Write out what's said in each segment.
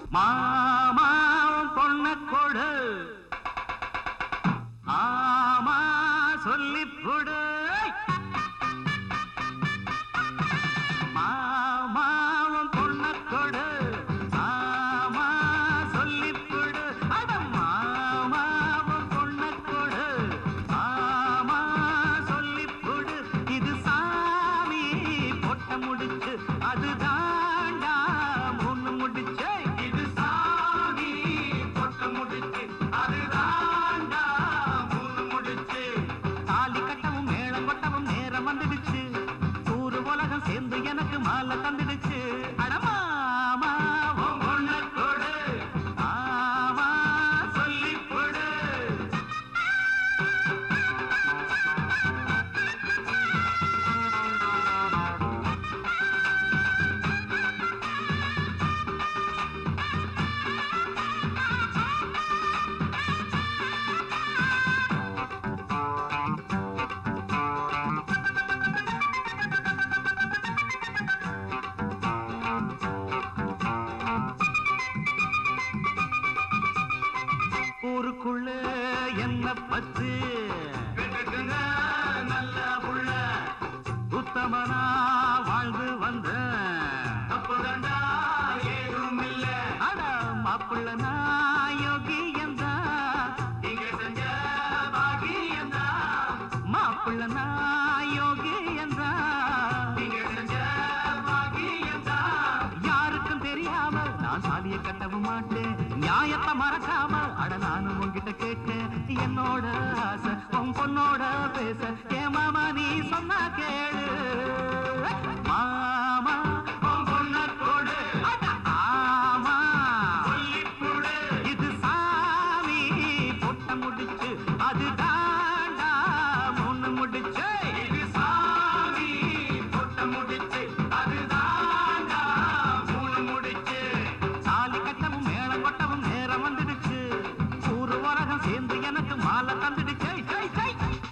மாமா பொண்ண கொடு ஆமா சொல்லி கொடு மாமாவும் பொண்ண கொடு ஆமா சொல்லி கொடு அட மாமாவும் பொண்ண கொடு ஆமா சொல்லி கொடு இது சாமி பொட்ட முடிச்சு அது தாண்டா முன்னு முடிச்சு இது சாமி பொட்ட முடிச்சு அது தாண்டா முன்னு முடிச்சு தாலி கட்டவும் மேளம் கொட்டவும் நேரம் வந்துடுச்சு ஊரு உலகம் சேர்ந்து எனக்கு மாலை தந்துடுச்சு அடமாமா உன் பொண்ண கொடு ஆமா சொல்லி கொடு ஊருக்குள்ள என்ன பத்து நல்ல புள்ள உத்தமனா வாழ்ந்து வந்த தப்புதண்டா ஏதும் இல்ல அட மாப்பிள்ள நான் யோகியந்தா நீங்க செஞ்ச பாகியந்தா மாப்பிள்ள நான் யோகியந்தா நீங்க செஞ்ச பாகியந்தா யாருக்கும் தெரியாம நான் சாதிய கட்டவும் மாட்டேன் நியாயத்தை மறக்காம அட நானும் உன்கிட்ட கேட்டேன் என்னோட ஆசை உன் பொண்ணோட பேச ஏ மாமா நீ சொன்னா கேளு மாமா உன் பொண்ண கொடு அட ஆமா சொல்லிக் கொடு. இது சாமி பொட்ட முடிச்சு அது தாண்டா முன்னு முடிச்சு இது சாமி பொட்ட முடிச்சு அது தாண்டா மூணு முடிச்சு தாலி கட்டவும் மேளம் கொட்டவும் நேரம் வந்துடுச்சு ஊரு உலகம் சேர்ந்து எனக்கு மாலை தந்துடுச்சு ஜை, ஜை.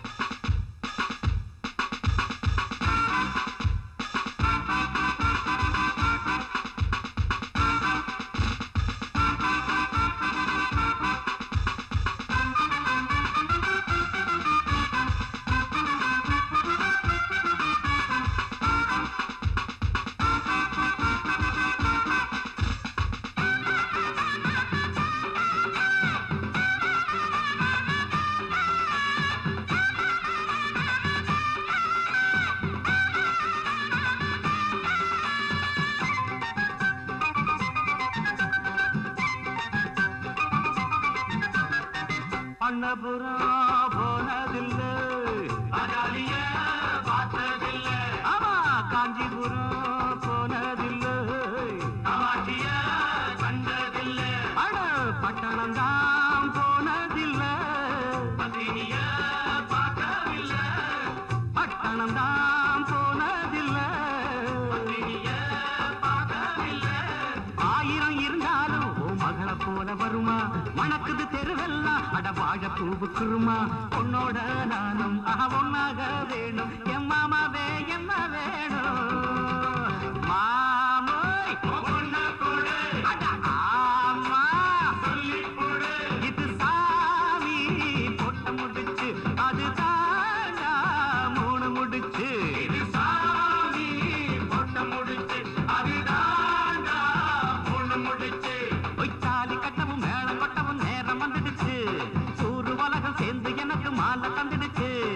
அண்ணபுரம் போனதில்லை அஜாலிய பார்த்ததில்லை ஆமா காஞ்சிபுரம் போனதில்லை காமாட்சிய கண்டதில்லை அட பட்டணம் தான் போனதில்லை பத்தினிய பார்க்கவில்லை பட்டணம் தான் போனதில்லை பத்தினிய பார்க்கவில்லை ஆயிரம் இருந்தாலும் ஓ மகளை போல வருமா மணக்குது தெருவெல்லாம் அட வாழ பூவுக்குருமா உன்னோட நானும் ஆஹா ஒன்னாக வேணும் என் மாமாவே என்ன வேணும் மாமோய் பொண்ண கொடு அட ஆமா சொல்லிக் கொடு இது சாமி பொட்ட முடிச்சு அது தாண்டா மூணு முடிச்சு இது சாமி பொட்ட முடிச்சு அது தாண்டா மூணு முடிச்சு பொய்த்தாலி கட்டவும் மேளம் கொட்டவும் நேரம் வந்துடுச்சு சூறு உலகம் சேர்ந்து எனக்கு மாலை தந்துடுச்சு